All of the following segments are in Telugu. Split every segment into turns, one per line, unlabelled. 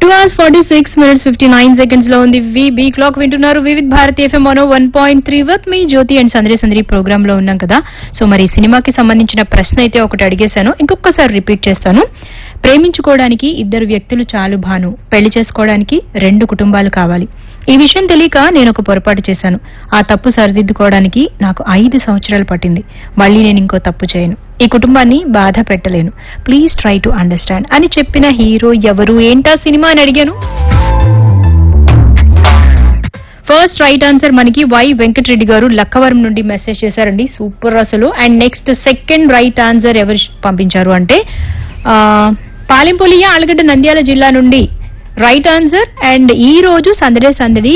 two hours forty six minutes fifty nine seconds లో ఉంది వి బీ క్లాక్ వింటున్నారు వివిధ్ భారతి ఎఫ్ఎం మనో వన్ పాయింట్ త్రీ వర్త్ మీ జ్యోతి అండ్ సందరి సందరి ప్రోగ్రామ్ లో ఉన్నాం కదా సో మరి ఈ సినిమాకి సంబంధించిన ప్రశ్న అయితే ఒకటి అడిగేశాను ఇంకొకసారి రిపీట్ చేస్తాను ప్రేమించుకోవడానికి ఇద్దరు వ్యక్తులు చాలు భాను పెళ్లి చేసుకోవడానికి రెండు కుటుంబాలు కావాలి ఈ విషయం తెలియక నేను ఒక పొరపాటు చేశాను ఆ తప్పు సరిదిద్దుకోవడానికి నాకు ఐదు సంవత్సరాలు పట్టింది మళ్ళీ నేను ఇంకో తప్పు చేయను ఈ కుటుంబాన్ని బాధ పెట్టలేను ప్లీజ్ ట్రై టు అండర్స్టాండ్ అని చెప్పిన హీరో ఎవరు ఏంటా సినిమా అని అడిగాను ఫస్ట్ రైట్ ఆన్సర్ మనకి వై వెంకటరెడ్డి గారు లక్కవరం నుండి మెసేజ్ చేశారండి సూపర్ అసలు and next second right answer ఎవరు పంపించారు అంటే ఆ, పాలెంపొలియ ఆలగడ్డ నంద్యాల జిల్లా నుండి రైట్ ఆన్సర్ అండ్ ఈ రోజు సందడే సందడి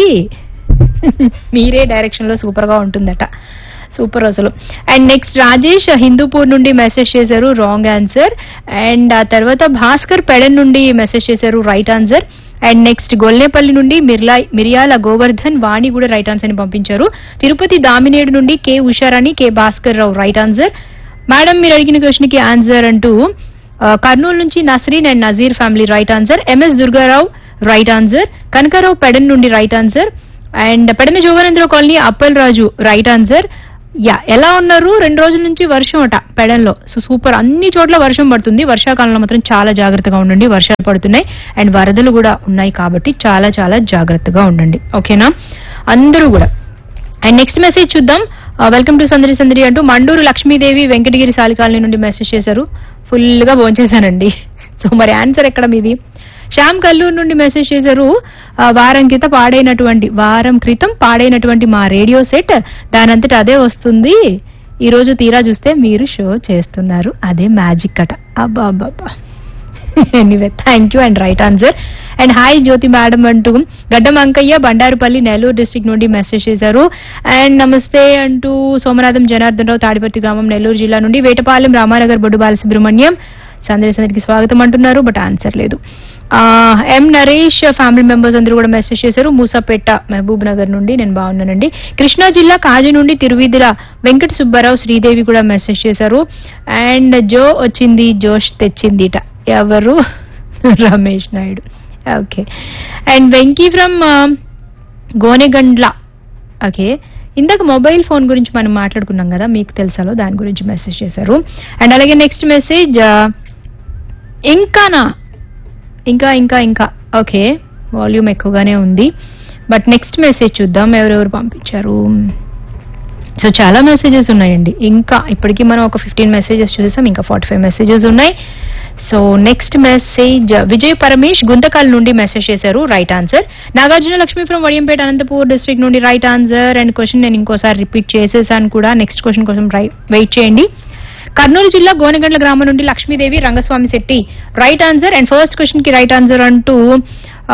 మీరే డైరెక్షన్ లో సూపర్ గా ఉంటుందట సూపర్ అసలు అండ్ నెక్స్ట్ రాజేష్ హిందూపూర్ నుండి మెసేజ్ చేశారు రాంగ్ ఆన్సర్ అండ్ ఆ తర్వాత భాస్కర్ పెడన్ నుండి మెసేజ్ చేశారు right answer and next Gollapalli నుండి మిర్లా మిరియాల గోవర్ధన్ వాణి కూడా రైట్ ఆన్సర్ ని పంపించారు తిరుపతి దామినేడు నుండి K Usharani K Bhaskar Rao right answer madam మీరు అడిగిన క్వశ్చన్ కి ఆన్సర్ అంటూ ఆ, కర్నూలు నుంచి Nasreen and Nazeer family right answer MS Durgarao right answer Kanakarao Pedana నుండి right answer and Pedana Joganandra colony Appal Raju right answer yeah ఎలా ఉన్నారు రెండు రోజుల నుంచి వర్షం అట పెడన్లో సో సూపర్ అన్ని చోట్ల వర్షం పడుతుంది వర్షాకాలంలో మాత్రం చాలా జాగ్రత్తగా ఉండండి వర్షాలు పడుతున్నాయి అండ్ వరదలు కూడా ఉన్నాయి కాబట్టి చాలా చాలా జాగ్రత్తగా ఉండండి ఓకేనా అందరూ కూడా అండ్ నెక్స్ట్ మెసేజ్ చూద్దాం వెల్కమ్ టు సందరి సందరి అంటూ మండూరు లక్ష్మీదేవి వెంకటగిరి సాలికాలనీ నుండి మెసేజ్ చేశారు ఫుల్ గా భోంచేశానండి సో మరి ఆన్సర్ ఎక్కడ మీది శ్యామ్ కల్లూరు నుండి మెసేజ్ చేశారు ఆ, వారం క్రితం పాడైనటువంటి వారం క్రితం పాడైనటువంటి మా రేడియో సెట్ దానంతట అదే వస్తుంది ఈ రోజు తీరా చూస్తే మీరు షో చేస్తున్నారు అదే మ్యాజిక్ అట అబ్బా అబ్బా అబ్బా anyway thank you and right answer and hi Jyothi madam అంటూ గడ్డం అంకయ్య బండారుపల్లి నెల్లూరు డిస్ట్రిక్ట్ నుండి మెసేజ్ చేశారు అండ్ నమస్తే అంటూ సోమనాథం జనార్దన్ రావు తాడిపర్తి గ్రామం నెల్లూరు జిల్లా నుండి వేటపాలెం రామానగర్ బొడ్డు బాలసుబ్రహ్మణ్యం సందరి సందరికి స్వాగతం అంటున్నారు బట్ ఆన్సర్ లేదు ఆ, ఎం నరేష్ ఫ్యామిలీ మెంబర్స్ అందరూ కూడా మెసేజ్ చేశారు మూసాపేట మహబూబ్ నగర్ నుండి నేను బాగున్నానండి కృష్ణా జిల్లా కాజీ నుండి తిరువిదిల వెంకట సుబ్బారావు శ్రీదేవి కూడా మెసేజ్ చేశారు అండ్ జో వచ్చింది జోష్ తెచ్చిందిట ఎవరు Ramesh Naidu okay and Venky from Gonegandla okay ఇందాక మొబైల్ ఫోన్ గురించి మనం మాట్లాడుకున్నాం కదా మీకు తెలుసాలో దాని గురించి మెసేజ్ చేశారు అండ్ అలాగే నెక్స్ట్ మెసేజ్ ఇంకానా ఇంకా ఇంకా ఇంకా ఓకే వాల్యూమ్ ఎక్కువగానే ఉంది బట్ నెక్స్ట్ మెసేజ్ చూద్దాం ఎవరెవరు పంపించారు సో చాలా మెసేజెస్ ఉన్నాయండి ఇంకా ఇప్పటికీ మనం ఒక ఫిఫ్టీన్ మెసేజెస్ చూసాం ఇంకా ఫార్టీ ఫైవ్ మెసేజెస్ ఉన్నాయి so next message Vijay Paramesh Guntakal నుండి మెసేజ్ చేశారు right answer Nagarjuna Lakshmi from Vadiyampeta Anantapur district నుండి రైట్ ఆన్సర్ అండ్ క్వశ్చన్ నేను ఇంకోసారి రిపీట్ చేసేసాను కూడా నెక్స్ట్ క్వశ్చన్ కోసం వెయిట్ చేయండి కర్నూలు జిల్లా గోనగండ్ల గ్రామం నుండి Lakshmidevi Rangaswamy Shetty right answer and first question కి రైట్ ఆన్సర్ అంటూ ఆ,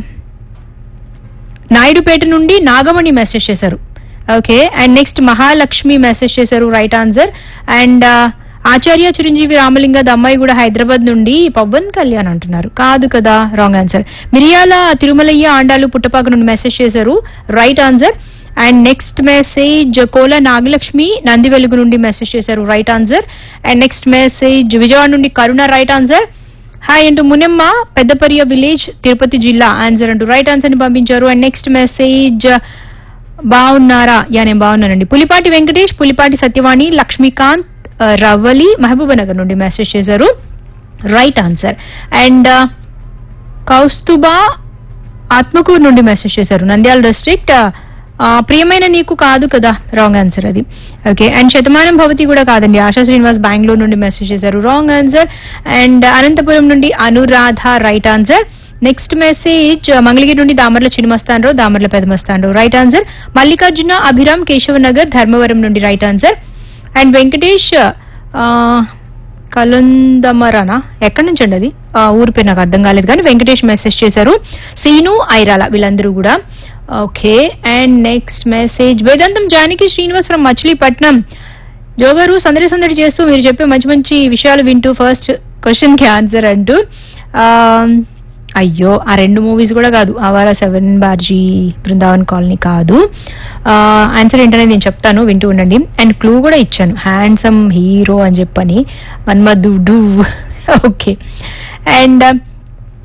నాయుడుపేట నుండి నాగమణి మెసేజ్ చేశారు okay and next Mahalakshmi message చేశారు right answer and Acharya Chiranjeevi Ramalinga దమ్మాయి కూడా హైదరాబాద్ నుండి పవన్ కళ్యాణ్ అంటున్నారు కాదు కదా రాంగ్ ఆన్సర్ మిరియాల తిరుమలయ్య ఆండాలు పుట్టపాక నుండి మెసేజ్ చేశారు right answer and next message Kola Nagalakshmi Nandivelugu నుండి మెసేజ్ చేశారు right answer and next message Vijayawada నుండి కరుణ రైట్ ఆన్సర్ హాయ్ అంటూ మునెమ్మ పెద్దపరియ విలేజ్ తిరుపతి జిల్లా ఆన్సర్ అంటూ రైట్ ఆన్సర్ ని పంపించారు అండ్ నెక్స్ట్ మెసేజ్ బాగున్నారా యా నేను బాగున్నానండి పులిపాటి వెంకటేష్ పులిపాటి సత్యవాణి లక్ష్మీకాంత్ ఆ, రవలి మహబూబానగర్ నుండి మెసేజ్ చేశారు right answer and Kaustubha Atmakur నుండి మెసేజ్ చేశారు నంద్యాల డిస్ట్రిక్ట్ ప్రియమైన నీకు కాదు కదా రాంగ్ ఆన్సర్ అది ఓకే అండ్ శతమానం భవతి కూడా కాదండి ఆశా శ్రీనివాస్ బెంగళూరు నుండి మెసేజ్ చేశారు రాంగ్ ఆన్సర్ అండ్ అనంతపురం నుండి Anuradha right answer next message Mangalagiri నుండి దామర్ల చిన్నమస్తానరావు దామర్ల పెదమస్తానరావు రైట్ ఆన్సర్ మల్లికార్జున అభిరామ్ కేశవనగర్ ధర్మవరం నుండి రైట్ ఆన్సర్ అండ్ వెంకటేష్ ఆ, కలందమరానా ఎక్కడి నుంచి అండి అది ఆ, ఊరి పేరు నాకు అర్థం కాలేదు కానీ వెంకటేష్ మెసేజ్ చేశారు సీను ఐరాల వీళ్ళందరూ కూడా okay and next message Vedantam Janaki Srinivas from Machilipatnam జోగారు సందడి సందడి చేస్తూ మీరు చెప్పే మంచి మంచి విషయాలు వింటూ ఫస్ట్ క్వశ్చన్ కి ఆన్సర్ అంటూ ఆ, అయ్యో ఆ రెండు మూవీస్ కూడా కాదు ఆవారా సెవెన్ బార్జీ బృందావన్ కాలనీ కాదు ఆన్సర్ ఏంటనేది నేను చెప్తాను వింటూ ఉండండి అండ్ క్లూ కూడా ఇచ్చాను హ్యాండ్సమ్ హీరో అని చెప్పని Manmadhudu okay and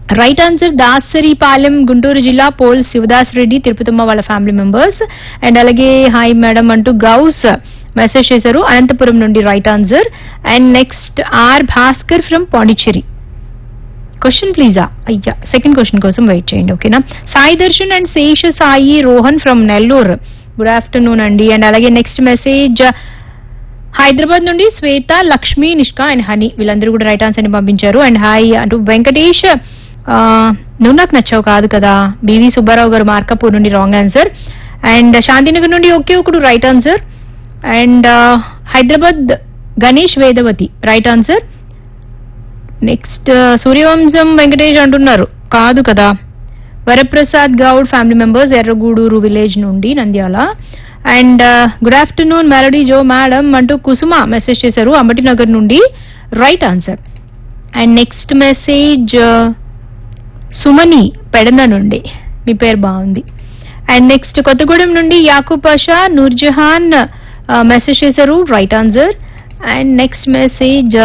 right answer Dasaripalem Guntur జిల్లా పోల్ శివదాస్ రెడ్డి తిరుపతమ్మ వాళ్ళ ఫ్యామిలీ మెంబర్స్ అండ్ అలాగే హాయ్ మేడం అంటూ గౌస్ మెసేజ్ చేశారు అనంతపురం నుండి right answer and next R Bhaskar from Pondicherry question ప్లీజా అయ్యా సెకండ్ క్వశ్చన్ కోసం వెయిట్ చేయండి ఓకేనా Sai Darshan and Shesha Sai Rohan from Nellore good afternoon అండి అండ్ అలాగే నెక్స్ట్ మెసేజ్ హైదరాబాద్ నుండి శ్వేత లక్ష్మి నిష్క అండ్ హనీ వీళ్ళందరూ కూడా రైట్ ఆన్సర్ ని పంపించారు అండ్ హాయ్ అంటూ వెంకటేష్ ఆ, నువ్వు నాకు నచ్చావు కాదు కదా బివి సుబ్బారావు గారు మార్కపూర్ నుండి రాంగ్ ఆన్సర్ అండ్ శాంతినగర్ నుండి ఒకే ఒకడు right answer and Hyderabad Ganesh Vedavathi right answer next Suryavamsam Venkatesh అంటున్నారు కాదు కదా Varaprasad Goud family members Erragudur village నుండి Nandyal and good afternoon melody Jo madam అంటూ కుసుమ మెసేజ్ చేశారు అంబటి నగర్ నుండి right answer and next message Sumani Pedana నుండి మీ పేరు బాగుంది అండ్ నెక్స్ట్ కొత్తగూడెం నుండి యాకూబ్ పాషా నూర్జహాన్ మెసేజ్ చేశారు right answer and next message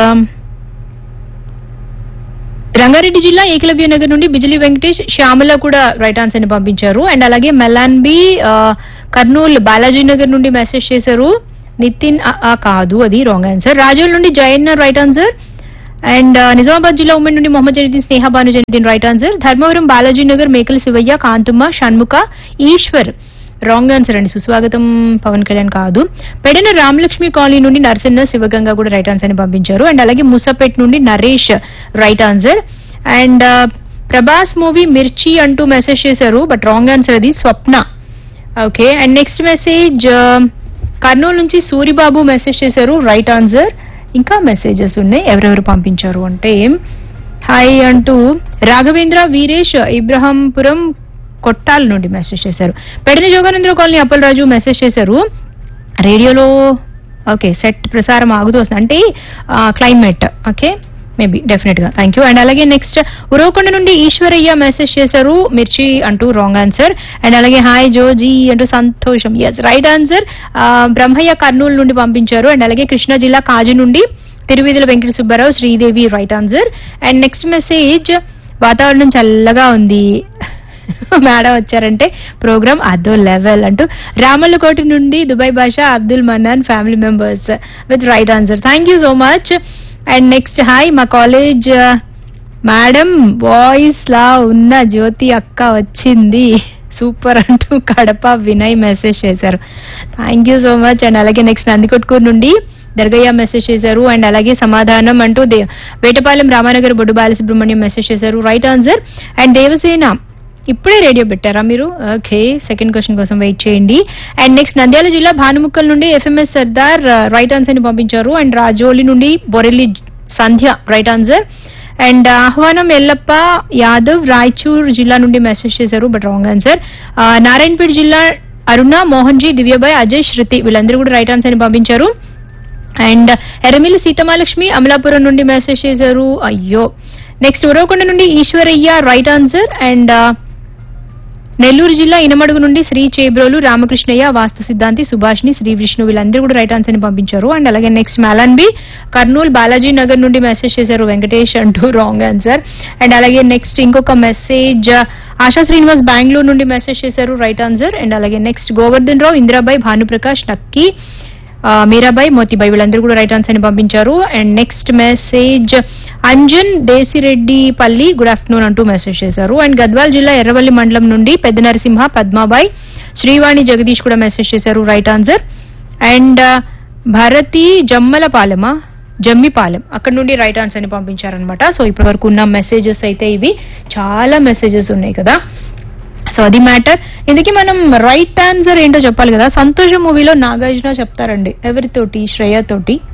Rangareddy జిల్లా ఏకలవ్య నగర్ నుండి బిజిలీ వెంకటేష్ శ్యామల కూడా రైట్ ఆన్సర్ ని పంపించారు అండ్ అలాగే మెలాన్బి ఆ, కర్నూలు బాలాజీ నగర్ నుండి మెసేజ్ చేశారు నితిన్ ఆ, ఆ, కాదు అది రాంగ్ ఆన్సర్ రాజోల్ నుండి Jayanna right answer and Nizamabad జిల్లా ఉమెన్ నుండి Mohammed Janeeduddin Sneha Bhanu Janeeduddin right answer Dharmavaram Balaji Nagar Mekala Shivaiah Kantamma Shanmukha Eshwar wrong answer అండి సుస్వాగతం పవన్ కళ్యాణ్ కాదు పెడన రామలక్ష్మి కాలనీ నుండి నరసన్న శివగంగ కూడా రైట్ ఆన్సర్ ని పంపించారు అండ్ అలాగే ముసాపేట్ నుండి Naresh right answer and Prabhas movie Mirchi అంటూ మెసేజ్ చేశారు బట్ రాంగ్ ఆన్సర్ అది Swapna okay and next message Kurnool నుంచి సూరిబాబు మెసేజ్ చేశారు రైట్ ఆన్సర్ ఇంకా మెసేజెస్ ఉన్నాయి ఎవరెవరు పంపించారు అంటే హాయ్ అంటూ రాఘవేంద్ర వీరేష్ ఇబ్రహంపురం కొట్టాల నుండి మెసేజ్ చేశారు పెడిన జోగానంద్ర కాలనీ అప్పలరాజు మెసేజ్ చేశారు రేడియోలో ఓకే సెట్ ప్రసారం ఆగుతూ వస్తుంది అంటే క్లైమేట్ ఓకే మేబీ డెఫినెట్ గా థ్యాంక్ యూ అండ్ అలాగే నెక్స్ట్ ఉరవకొండ నుండి ఈశ్వరయ్య మెసేజ్ చేశారు మిర్చి అంటూ రాంగ్ ఆన్సర్ అండ్ అలాగే హాయ్ జోజీ అంటూ సంతోషం yes right answer Brahmaiah Kurnool నుండి పంపించారు అండ్ అలాగే కృష్ణా జిల్లా కాజు నుండి Tiruvidhula Venkata Subbarao Sridevi right answer and next message వాతావరణం చల్లగా ఉంది మేడం వచ్చారంటే ప్రోగ్రామ్ అదో లెవెల్ అంటూ రామల్లకోట నుండి Dubai Basha Abdul Mannan family members with right answer thank you so much and next hi మా కాలేజ్ మేడం వాయిస్ లా ఉన్న జ్యోతి అక్క వచ్చింది సూపర్ అంటూ కడప వినయ్ మెసేజ్ చేశారు thank you so much and అలాగే నెక్స్ట్ నందికొట్కూరు నుండి దర్గయ్య మెసేజ్ చేశారు అండ్ అలాగే సమాధానం అంటూ దే- వేటపాలెం రామానగర్ బొడ్డు బాలసుబ్రహ్మణ్యం మెసేజ్ చేశారు రైట్ ఆన్సర్ అండ్ దేవసేన ఇప్పుడే రేడియో పెట్టారా మీరు ఓకే సెకండ్ క్వశ్చన్ కోసం వెయిట్ చేయండి అండ్ నెక్స్ట్ నంద్యాల జిల్లా భానుముక్కల్ నుండి ఎఫ్ఎంఎస్ సర్దార్ రైట్ ఆన్సర్ ని పంపించారు అండ్ రాజోలి నుండి Borelli Sandhya right answer and ఆహ్వానం ఎల్లప్ప యాదవ్ రాయచూర్ జిల్లా నుండి మెసేజ్ చేశారు బట్ రాంగ్ ఆన్సర్ నారాయణపేట జిల్లా అరుణ మోహన్ జీ దివ్యబాయ్ అజయ్ శృతి వీళ్ళందరూ కూడా రైట్ ఆన్సర్ ని పంపించారు అండ్ ఎర్రమిల్లి సీతమాలక్ష్మి అమలాపురం నుండి మెసేజ్ చేశారు అయ్యో నెక్స్ట్ ఉరవకొండ నుండి Eshwaraiah right answer and Nellore జిల్లా ఇనమడుగు నుండి శ్రీ చేబ్రోలు రామకృష్ణయ్య వాస్తు సిద్ధాంతి సుభాష్ని శ్రీ విష్ణు వీళ్ళందరూ కూడా రైట్ ఆన్సర్ ని పంపించారు అండ్ అలాగే నెక్స్ట్ బి కర్నూలు బాలాజీ నగర్ నుండి మెసేజ్ చేశారు వెంకటేష్ అంటూ రాంగ్ ఆన్సర్ అండ్ అలాగే నెక్స్ట్ ఇంకొక మెసేజ్ ఆశా శ్రీనివాస్ బెంగళూరు నుండి మెసేజ్ చేశారు రైట్ ఆన్సర్ అండ్ అలాగే నెక్స్ట్ గోవర్ధన్ రావు ఇందిరాబాయ్ భానుప్రకాష్ నక్కి ఆ, మీరాబాయ్ మోతీబాయ్ వీళ్ళందరూ కూడా రైట్ ఆన్సర్ ని పంపించారు and next message Anjan Desireddypalli good afternoon అంటూ మెసేజ్ చేశారు అండ్ గద్వాల్ జిల్లా ఎర్రవల్లి మండలం నుండి పెద్ద నరసింహ పద్మాబాయ్ శ్రీవాణి జగదీష్ కూడా మెసేజ్ చేశారు రైట్ ఆన్సర్ అండ్ భారతి జమ్మలపాలెమా జమ్మిపాలెం అక్కడ నుండి రైట్ ఆన్సర్ ని పంపించారనమాట సో ఇప్పటి వరకు ఉన్న మెసేజెస్ అయితే ఇవి చాలా మెసేజెస్ ఉన్నాయి కదా సో అది మ్యాటర్ ఇందుకే మనం రైట్ ఆన్సర్ ఏంటో చెప్పాలి కదా సంతోషం మూవీలో నాగార్జున చెప్తారండి ఎవరితోటి శ్రేయ తోటి